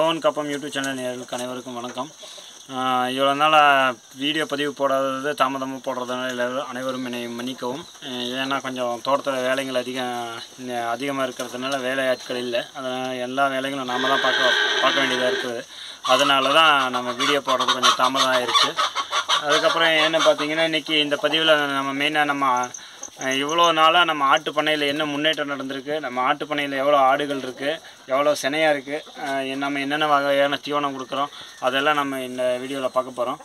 மோகன் கப்பம் YouTube channel நேயர்களுக்கு அனைவருக்கும் வணக்கம் ஆஹ் இவ்வளோ நாளாக வீடியோ பதிவு போடாதது தாமதமாக போடுறதுனால எல்லாரும் அனைவரும் என்னை மன்னிக்கவும் ஆஹ் ஏன்னா கொஞ்சம் தோட்டத்தில் வேலைகள் அதிகம் அதிகமாக இருக்கிறதுனால வேலை ஆட்கள் இல்லை அதனால் எல்லா வேலைகளும் நாம தான் பார்க்க பார்க்க வேண்டியதாக இருக்குது அதனால தான் நம்ம வீடியோ போடுறது கொஞ்சம் தாமதம் ஆயிடுச்சு அதுக்கப்புறம் என்ன பார்த்தீங்கன்னா இன்றைக்கி இந்த பதிவில் நம்ம மெயினாக நம்ம அஹ் இவ்வளோ நாளாக நம்ம ஆட்டு பண்ணையில் என்ன முன்னேற்றம் நடந்திருக்கு நம்ம ஆட்டு பண்ணையில் எவ்வளோ ஆடுகள் இருக்குது எவ்வளோ சினையாக இருக்குது நம்ம என்னென்ன வகையான தீவனம் கொடுக்குறோம் அதெல்லாம் நம்ம இந்த வீடியோவில் பார்க்க போகிறோம்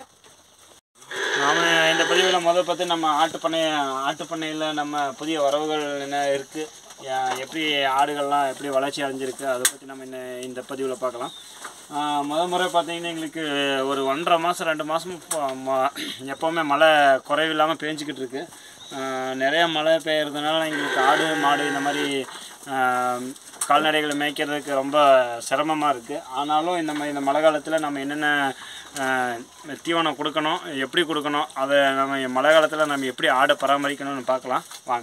நாம் இந்த பதிவில் முதல் பார்த்து நம்ம ஆட்டு பண்ணை ஆட்டு பண்ணையில் நம்ம புதிய வரவுகள் என்ன இருக்குது எப்படி ஆடுகள்லாம் எப்படி வளர்ச்சி அடைஞ்சிருக்கு அதை பற்றி நம்ம இந்த இந்த பதிவில் பார்க்கலாம் ஆஹ் முத முறை பார்த்தீங்கன்னா எங்களுக்கு ஒரு ஒன்றரை மாதம் ரெண்டு மாதம் எப்போவுமே மழை குறைவில்லாமல் பேஞ்சிக்கிட்டு இருக்கு ஆஹ் நிறைய மழை பெய்யறதுனால எங்களுக்கு ஆடு மாடு இந்த மாதிரி ஆஹ் கால்நடைகளை மேய்க்கிறதுக்கு ரொம்ப சிரமமாக இருக்குது ஆனாலும் இந்த மாதிரி இந்த மழை காலத்தில் நம்ம என்னென்ன ஆஹ் தீவனம் கொடுக்கணும் எப்படி கொடுக்கணும் அதை நம்ம மழை காலத்தில் நம்ம எப்படி ஆடை பராமரிக்கணும்னு பார்க்கலாம் வாங்க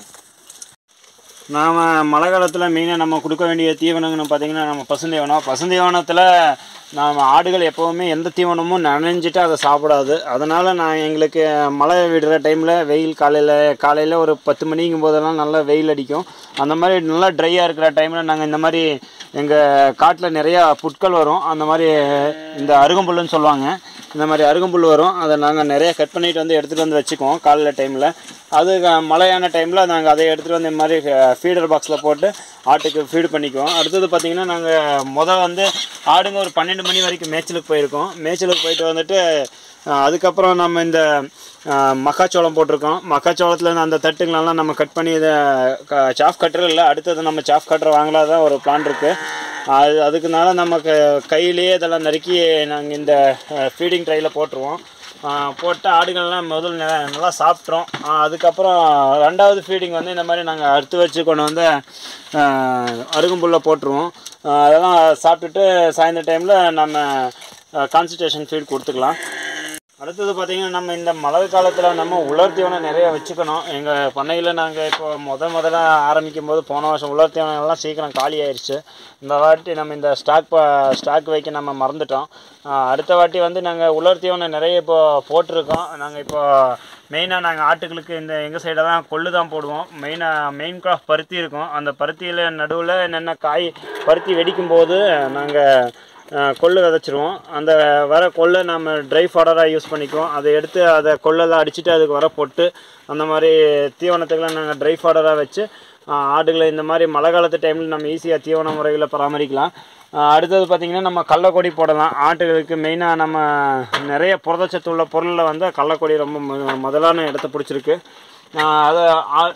நாம் மழை காலத்தில் மெயினாக நம்ம கொடுக்க வேண்டிய தீவனங்கன்னு பார்த்தீங்கன்னா நம்ம பசுந்தீவனம் பசுந்தீவனத்தில் நாம் ஆடுகள் எப்போவுமே எந்த தீவனமும் நனைஞ்சிட்டு அதை சாப்பிடாது அதனால் நான் எங்களுக்கு மழை விடுற டைமில் வெயில் காலையில் காலையில் ஒரு பத்து மணிங்கும் போதெல்லாம் நல்லா வெயில் அடிக்கும் அந்த மாதிரி நல்லா ட்ரையாக இருக்கிற டைமில் நாங்கள் இந்த மாதிரி எங்கள் காட்டில் நிறையா புட்கள் வரும் அந்த மாதிரி இந்த அருகம்புல்லுன்னு சொல்லுவாங்க இந்த மாதிரி அருகம்புல் வரும் அதை நாங்கள் நிறைய கட் பண்ணிட்டு வந்து எடுத்துகிட்டு வந்து வச்சுக்குவோம் காலையில் டைமில் அது க- மழையான டைமில் நாங்கள் அதை எடுத்துகிட்டு வந்து இந்த மாதிரி ஃபீடர் பாக்ஸில் போட்டு ஆட்டுக்கு ஃபீடு பண்ணிக்குவோம் அடுத்தது பார்த்திங்கன்னா நாங்கள் முதல் வந்து ஆடுங்க ஒரு பன்னெண்டு மணி வரைக்கும் மேய்ச்சலுக்கு போயிருக்கோம் மேய்ச்சலுக்கு போயிட்டு வந்துட்டு அஹ், அதுக்கப்புறம் நம்ம இந்த அஹ், மக்காச்சோளம் போட்டிருக்கோம் மக்காச்சோளத்தில் அந்த தட்டுங்களெல்லாம் நம்ம கட் பண்ணி இதை சாஃப் கட்டர் இல்லை அடுத்தது நம்ம சாஃப் கட்டர் வாங்கலாம் தான் ஒரு பிளான் இருக்குது அது அதுக்குனால நமக்கு கையிலேயே இதெல்லாம் நறுக்கி நாங்கள் இந்த ஃபீடிங் ட்ரையில் போட்டுருவோம் ஆஹ் போட்டு ஆடுகள்லாம் முதல்ல நெ- நல்லா சாப்பிட்றோம் அதுக்கப்புறம் ரெண்டாவது ஃபீடிங் வந்து இந்த மாதிரி நாங்கள் அறுத்து வச்சு கொண்டு வந்து அருகம்புல்ல போட்டுருவோம் ஆஹ் அதெல்லாம் சாப்பிட்டுட்டு சாயந்தர டைமில் நம்ம கான்சன்ட்ரேஷன் ஃபீட் கொடுத்துக்கலாம் அடுத்தது பார்த்தீங்கன்னா நம்ம இந்த மழை காலத்தில் நம்ம உலர் தீவனம் நிறைய வச்சுக்கணும் எங்கள் பண்ணையில் நாங்கள் இப்போ முத முதல்ல ஆரம்பிக்கும் போது போன வருஷம் உலர் தீவனம் எல்லாம் சீக்கிரம் காலி ஆயிடுச்சு இந்த வாட்டி நம்ம இந்த ஸ்டாக் ஸ்டாக் வைக்க நம்ம மறந்துட்டோம் ஆஹ் அடுத்த வாட்டி வந்து நாங்கள் உலர் தீவனம் நிறைய இப்போ போட்டிருக்கோம் நாங்கள் இப்போ மெயினாக நாங்கள் ஆட்டுகளுக்கு இந்த எங்கள் சைடெல்லாம் கொள்ளு தான் போடுவோம் மெயினாக மெயின் கிராஃப் பருத்தி இருக்கும் அந்த பருத்தியில் நடுவில் என்னென்ன காய் பருத்தி வெடிக்கும் போது நாங்கள் அஹ் கொள்ளு விதைச்சிருவோம் அந்த வர கொள்ளை நம்ம ட்ரை ஃபோடராக யூஸ் பண்ணிக்குவோம் அதை எடுத்து அதை கொள்ளெல்லாம் அடிச்சுட்டு அதுக்கு வர பொட்டு அந்த மாதிரி தீவனத்துக்கெல்லாம் நாங்கள் ட்ரை ஃபோடராக வச்சு அஹ் ஆடுகளை இந்த மாதிரி மழை காலத்து டைமில் நம்ம ஈஸியாக தீவன முறைகளை பராமரிக்கலாம் அஹ் அடுத்தது பார்த்திங்கன்னா நம்ம கடலக்கொடி போடலாம் ஆட்டுகளுக்கு மெயினாக நம்ம நிறைய புரதச்சத்து உள்ள பொருளில் வந்து கடலக்கொடி ரொம்ப மு- முதலான இடத்த பிடிச்சிருக்கு அஹ் அதை ஆ-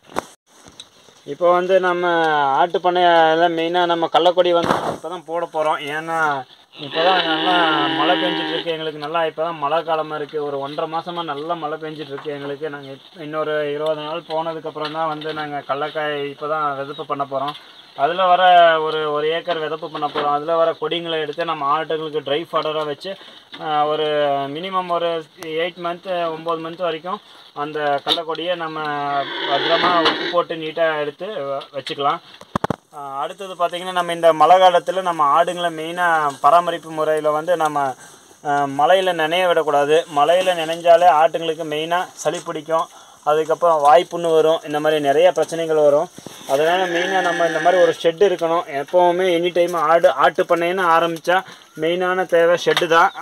இப்போ வந்து நம்ம ஆட்டு பண்ணையில் மெயினாக நம்ம கள்ளக்கொடி வந்து இப்போ தான் போட போகிறோம் ஏன்னா இப்போ தான் நல்லா மழை பெஞ்சிட்டு இருக்கு எங்களுக்கு நல்லா இப்போ தான் மழை காலமாக இருக்குது ஒரு ஒன்றரை மாதமாக நல்லா மழை பெஞ்சிட்டு இருக்கு எங்களுக்கு நாங்கள் இன்னொரு இருபது நாள் போனதுக்கப்புறம் தான் வந்து நாங்கள் கடலக்காய் இப்போ தான் விதப்பு பண்ண போகிறோம் அதில் வர ஒரு ஒரு ஏக்கர் விதப்பு பண்ண போகிறோம் அதில் வர கொடிங்களை எடுத்து நம்ம ஆட்டுகளுக்கு ட்ரை ஃபடராக வச்சு ஆஹ், ஒரு மினிமம் ஒரு எயிட் மந்த்து ஒம்பது மந்த் வரைக்கும் அந்த கடலக்கொடியை நம்ம பத்திரமா உப்பு போட்டு நீட்டாக எடுத்து வ- வச்சுக்கலாம் ஆஹ், அடுத்தது பார்த்திங்கன்னா நம்ம இந்த மழை காலத்தில் நம்ம ஆடுங்களை மெயினாக பராமரிப்பு முறையில் வந்து நம்ம மழையில் நினைய விடக்கூடாது மழையில் நினைஞ்சாலே ஆட்டுங்களுக்கு மெயினாக சளி பிடிக்கும் அதுக்கப்புறம் வாய்ப்புண்ணு வரும் இந்த மாதிரி நிறைய பிரச்சனைகள் வரும் அதனால் மெயினாக நம்ம இந்த மாதிரி ஒரு ஷெட்டு இருக்கணும் எப்போவுமே எனி டைம் ஆடு ஆட்டு பண்ணைன்னு ஆரம்பித்தா மெயினான தேவை ஷெட்டு தான்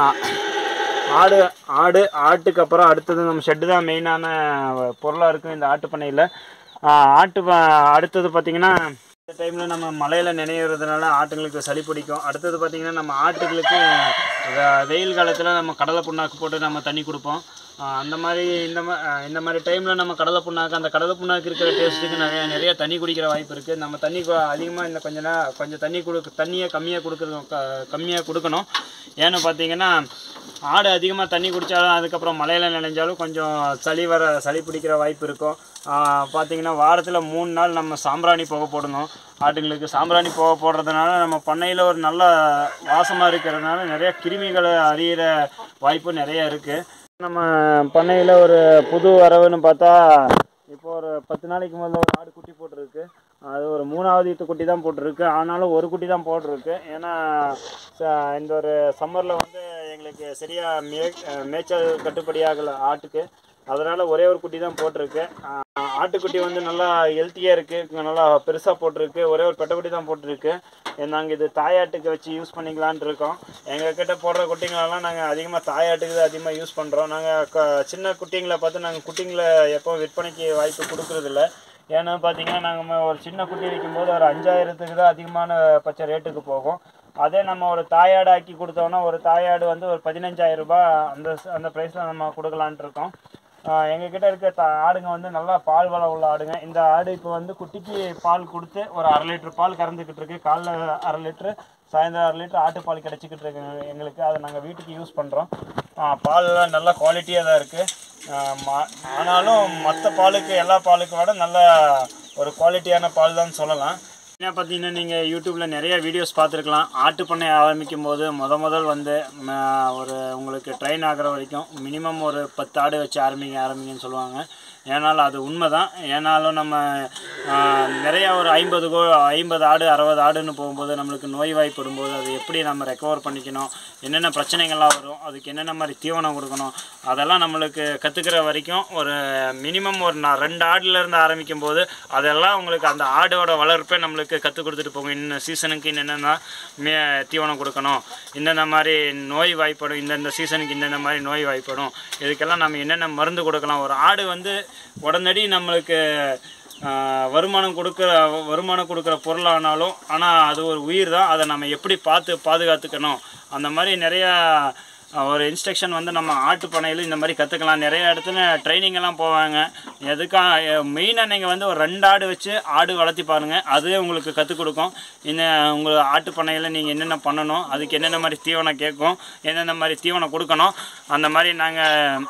ஆடு ஆடு ஆட்டுக்கு அப்புறம் அடுத்தது நம்ம ஷெட்டு தான் மெயினான பொருளாக இருக்கும் இந்த ஆட்டு பண்ணையில் ஆட்டு ப- அடுத்தது பார்த்திங்கன்னா இந்த டைமில் நம்ம மழையில் நினைவுறதுனால ஆட்டுங்களுக்கு சளி பிடிக்கும் அடுத்தது பார்த்திங்கன்னா நம்ம ஆட்டுகளுக்கு வெ- வெயில் காலத்தில் நம்ம கடலை புண்ணாக்கு போட்டு நம்ம தண்ணி கொடுப்போம் ஆஹ் அந்த மாதிரி இந்த மா ஆஹ் இந்த மாதிரி டைமில் நம்ம கடலை புண்ணாக்கு அந்த கடலை புண்ணாக்கு இருக்கிற டேஸ்ட்டுக்கு நிறைய நிறைய தண்ணி குடிக்கிற வாய்ப்பு இருக்குது நம்ம தண்ணி அதிகமாக இந்த கொஞ்ச நேரம் கொஞ்சம் தண்ணி கொடு தண்ணியை கம்மியாக கொடுக்குறது க கம்மியாக கொடுக்கணும் ஏன்னு பார்த்தீங்கன்னா ஆடு அதிகமாக தண்ணி குடித்தாலும் அதுக்கப்புறம் மழையில் நினைஞ்சாலும் கொஞ்சம் சளி வர சளி பிடிக்கிற வாய்ப்பு இருக்கும் பார்த்தீங்கன்னா வாரத்தில் மூணு நாள் நம்ம சாம்பிராணி புகை போடணும் ஆட்டுங்களுக்கு சாம்பிராணி புகை போடுறதுனால நம்ம பண்ணையில் ஒரு நல்ல வாசமாக இருக்கிறதுனால நிறைய கிருமிகளை அறியிற வாய்ப்பு நிறைய இருக்குது நம்ம பண்ணையில் ஒரு புது வரவுன்னு பார்த்தா இப்போ ஒரு பத்து நாளைக்கு முதல்ல ஒரு ஆடு குட்டி போட்டிருக்கு அது ஒரு மூணாவது ஈத்து குட்டி தான் போட்டிருக்கு ஆனாலும் ஒரு குட்டி தான் போட்டிருக்கு ஏன்னா ச- இந்த ஒரு சம்மரில் வந்து எங்களுக்கு சரியாக மே மேய்ச்சல் கட்டுப்படியாகலை ஆட்டுக்கு அதனால் ஒரே ஒரு குட்டி தான் போட்டிருக்கு ஆஹ் ஆட்டுக்குட்டி வந்து நல்லா ஹெல்த்தியாக இருக்குது நல்லா பெருசாக போட்டிருக்கு ஒரே ஒரு பெட்டக்குட்டி தான் போட்டிருக்கு நாங்கள் இது தாயாட்டுக்கு வச்சு யூஸ் பண்ணிக்கலான்ட்டு இருக்கோம் எங்கள் கிட்ட போடுற குட்டிங்களெல்லாம் நாங்கள் அதிகமாக தாயாட்டுக்கு தான் அதிகமாக யூஸ் பண்ணுறோம் நாங்கள் க சின்ன குட்டிங்களை பார்த்து நாங்கள் குட்டிங்களை எப்போ விற்பனைக்கு வாய்ப்பு கொடுக்குறதில்ல ஏன்னா பார்த்தீங்கன்னா நாங்கள் ஒரு சின்ன குட்டி வைக்கும்போது ஒரு அஞ்சாயிரத்துக்கு தான் அதிகமான பட்ச ரேட்டுக்கு போகும் அதே நம்ம ஒரு தாயாடு ஆக்கி கொடுத்தோம்னா ஒரு தாயாடு வந்து ஒரு பதினஞ்சாயிரம் ரூபாய் அந்த அந்த ப்ரைஸில் நம்ம கொடுக்கலான்ட்டு இருக்கோம் ஆஹ் எங்ககிட்ட இருக்க த ஆடுங்க வந்து நல்லா பால் வளம் உள்ள ஆடுங்க இந்த ஆடு இப்போ வந்து குட்டிக்கு பால் கொடுத்து ஒரு அரை லிட்டர் பால் கறந்துக்கிட்டு இருக்கு காலைல அரை லிட்டரு சாயந்தரம் அரை லிட்டர் ஆட்டுப்பால் கிடச்சிக்கிட்டு இருக்கு எங்க- எங்களுக்கு அதை நாங்கள் வீட்டுக்கு யூஸ் பண்ணுறோம் பால்லாம் நல்ல குவாலிட்டியாக தான் இருக்குது ஆனாலும் மற்ற பாலுக்கு எல்லா பாலுக்கு விட நல்ல ஒரு குவாலிட்டியான பால் தான் சொல்லலாம் என்ன பார்த்தீங்கன்னா நீங்கள் யூடியூப்பில் நிறைய வீடியோஸ் பார்த்துருக்கலாம் ஆட்டு பண்ணை ஆரம்பிக்கும் போது முத முதல் வந்து ம, ஒரு உங்களுக்கு ட்ரெயின் ஆகிற வரைக்கும் மினிமம் ஒரு பத்து ஆடு வச்சு ஆரம்பிங்க ஆரம்பிங்கன்னு சொல்லுவாங்க ஏனாலும் அது உண்மை தான் ஏனாலும் நம்ம ஆ, நிறைய ஒரு ஐம்பது கோ ஐம்பது ஆடு அறுபது ஆடுன்னு போகும்போது நம்மளுக்கு நோய் வாய்ப்படும் போது அது எப்படி நம்ம ரெக்கவர் பண்ணிக்கணும் என்னென்ன பிரச்சனைகள்லாம் வரும் அதுக்கு என்னென்ன மாதிரி தீவனம் கொடுக்கணும் அதெல்லாம் நம்மளுக்கு கற்றுக்கிற வரைக்கும் ஒரு மினிமம் ஒரு நான் ரெண்டு ஆடுலேருந்து ஆரம்பிக்கும் போது அதெல்லாம் உங்களுக்கு அந்த ஆடோட வளர்ப்பை நம்மளுக்கு கற்றுக் கொடுத்துட்டு போகும் இந்த சீசனுக்கு என்னென்ன மே தீவனம் கொடுக்கணும் இந்தந்த மாதிரி நோய் வாய்ப்படும் இந்தந்த சீசனுக்கு இந்தந்த மாதிரி நோய் வாய்ப்படும் இதுக்கெல்லாம் நம்ம என்னென்ன மருந்து கொடுக்கலாம் ஒரு ஆடு வந்து உடனடி நம்மளுக்கு ஆஹ், வருமானம் கொடுக்குற வருமானம் கொடுக்குற பொருளானாலும் ஆனால் அது ஒரு உயிர் தான் அதை நம்ம எப்படி பார்த்து பாதுகாத்துக்கணும் அந்த மாதிரி நிறையா அஹ், ஒரு இன்ஸ்ட்ரக்ஷன் வந்து நம்ம ஆட்டு பண்ணையில் இந்த மாதிரி கற்றுக்கலாம் நிறைய இடத்துல ட்ரைனிங் எல்லாம் போவாங்க எதுக்காக மெயினாக நீங்கள் வந்து ஒரு ரெண்டு ஆடு வச்சு ஆடு வளர்த்தி பாருங்கள் அதுவே உங்களுக்கு கற்றுக் கொடுக்கும் இந்த உங்கள் ஆட்டு பண்ணையில் நீங்கள் என்னென்ன பண்ணணும் அதுக்கு என்னென்ன மாதிரி தீவனம் கேட்கும் என்னென்ன மாதிரி தீவனம் கொடுக்கணும் அந்த மாதிரி நாங்கள்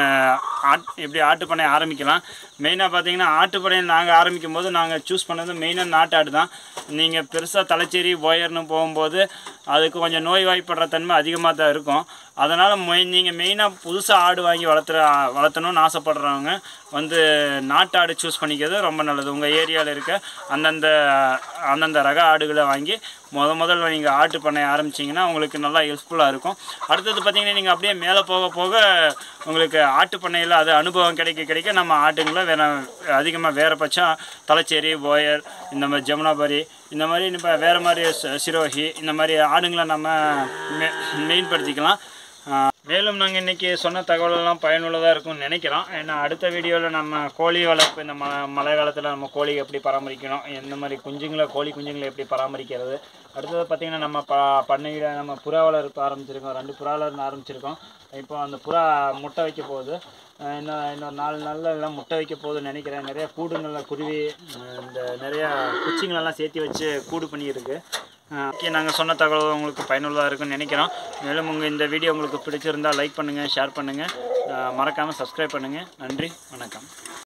ஆட் இப்படி ஆட்டு பண்ணை ஆரம்பிக்கலாம் மெயினாக பார்த்தீங்கன்னா ஆட்டு பண்ணையில் நாங்கள் ஆரம்பிக்கும் போது நாங்கள் சூஸ் பண்ணது மெயினாக நாட்டு ஆடு தான் நீங்கள் பெருசாக தலைச்சேரி போயர்னு போகும்போது அதுக்கு கொஞ்சம் நோய் வாய்ப்படுற தன்மை அதிகமாக தான் இருக்கும் அதனால் மெய் நீங்கள் மெயினாக புதுசாக ஆடு வாங்கி வளர்த்துற வளர்த்தணும்னு ஆசைப்படுறவங்க வந்து நாட்டு ஆடு சூஸ் பண்ணிக்கிறது ரொம்ப நல்லது உங்கள் ஏரியாவில் இருக்க அந்தந்த அந்தந்த ரக ஆடுகளை வாங்கி முத முதல்ல நீங்கள் ஆட்டு பண்ணை ஆரம்பிச்சிங்கன்னா உங்களுக்கு நல்லா யூஸ்ஃபுல்லாக இருக்கும் அடுத்தது பார்த்தீங்கன்னா நீங்கள் அப்படியே மேலே போக போக உங்களுக்கு ஆட்டு பண்ணையில் அது அனுபவம் கிடைக்க கிடைக்க நம்ம ஆட்டுங்களை வேற அதிகமாக வேறு பட்சம் தலைச்சேரி போயர் இந்த மாதிரி ஜமுனாபாரி இந்த மாதிரி இப்போ வேறு மாதிரி ச- சிரோஹி இந்த மாதிரி ஆடுங்களை நம்ம மெ மெயின்படுத்திக்கலாம் ஆஹ் மேலும் நாங்கள் இன்றைக்கி சொன்ன தகவலெல்லாம் பயனுள்ளதாக இருக்கும்னு நினைக்கிறோம் ஏன்னா அடுத்த வீடியோவில் நம்ம கோழி வளர்ப்பு இந்த ம மழை காலத்தில் நம்ம கோழி எப்படி பராமரிக்கணும் எந்த மாதிரி குஞ்சுங்களை கோழி குஞ்சுங்களை எப்படி பராமரிக்கிறது அடுத்தது பார்த்திங்கன்னா நம்ம ப பண்ணையில் நம்ம புறா வளர்ப்பு ஆரம்பிச்சிருக்கோம் ரெண்டு புறா வளர்ப்பு ஆரம்பிச்சிருக்கோம் இப்போ அந்த புறா முட்டை வைக்க போகுது அஹ் இன்னும் இன்னொரு நாலு நாளில் எல்லாம் முட்டை வைக்க போகுதுன்னு நினைக்கிறேன் நிறைய கூடுங்களில் குருவி அஹ் இந்த நிறையா குச்சிங்களெல்லாம் சேர்த்து வச்சு கூடு பண்ணியிருக்கு ஓகே நாங்கள் சொன்ன தகவல் உங்களுக்கு பயனுள்ளதாக இருக்கும்னு நினைக்கிறோம் மேலும் உங்கள் இந்த வீடியோ உங்களுக்கு பிடிச்சிருந்தால் லைக் பண்ணுங்கள் ஷேர் பண்ணுங்கள் மறக்காமல் சப்ஸ்கிரைப் பண்ணுங்கள் நன்றி வணக்கம்